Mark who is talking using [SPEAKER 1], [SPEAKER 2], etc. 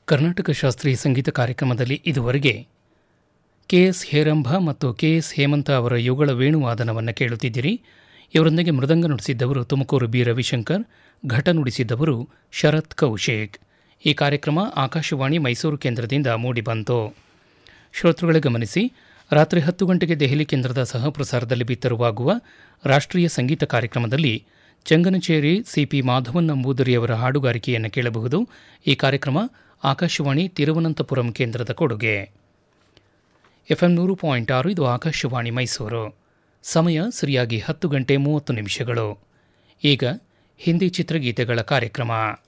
[SPEAKER 1] ಕರ್ನಾಟಕ ಶಾಸ್ತ್ರೀಯ ಸಂಗೀತ ಕಾರ್ಯಕ್ರಮದಲ್ಲಿ ಇದುವರೆಗೆ ಕೆ ಎಸ್ ಹೇರಂಭ ಮತ್ತು ಕೆ ಎಸ್ ಹೇಮಂತ ಅವರ ಯುಗಳ ವೇಣುವಾದನವನ್ನು ಕೇಳುತ್ತಿದ್ದಿರಿ ಇವರೊಂದಿಗೆ ಮೃದಂಗ ನುಡಿಸಿದ್ದವರು ತುಮಕೂರು ಬಿ ರವಿಶಂಕರ್ ಘಟ ನುಡಿಸಿದ್ದವರು ಶರತ್ ಕೌಶೇಕ್ ಈ ಕಾರ್ಯಕ್ರಮ ಆಕಾಶವಾಣಿ ಮೈಸೂರು ಕೇಂದ್ರದಿಂದ ಮೂಡಿಬಂತು ಶ್ರೋತೃಗಳೇ ಗಮನಿಸಿ ರಾತ್ರಿ ಹತ್ತು ಗಂಟೆಗೆ ದೆಹಲಿ ಕೇಂದ್ರದ ಸಹ ಪ್ರಸಾರದಲ್ಲಿ ಬಿತ್ತರವಾಗುವ ರಾಷ್ಟ್ರೀಯ ಸಂಗೀತ ಕಾರ್ಯಕ್ರಮದಲ್ಲಿ ಚಂಗನಚೇರಿ ಸಿಪಿ ಮಾಧವನ್ ನಂಬೂದರಿಯವರ ಹಾಡುಗಾರಿಕೆಯನ್ನು ಕೇಳಬಹುದು ಈ ಕಾರ್ಯಕ್ರಮ ಆಕಾಶವಾಣಿ ತಿರುವನಂತಪುರಂ ಕೇಂದ್ರದ ಕೊಡುಗೆ ಎಫ್ಎಂ ನೂರು ಪಾಯಿಂಟ್ ಆರು ಇದು ಆಕಾಶವಾಣಿ ಮೈಸೂರು ಸಮಯ ಸರಿಯಾಗಿ ಹತ್ತು ಗಂಟೆ ಮೂವತ್ತು ನಿಮಿಷಗಳು ಈಗ ಹಿಂದಿ ಚಿತ್ರಗೀತೆಗಳ ಕಾರ್ಯಕ್ರಮ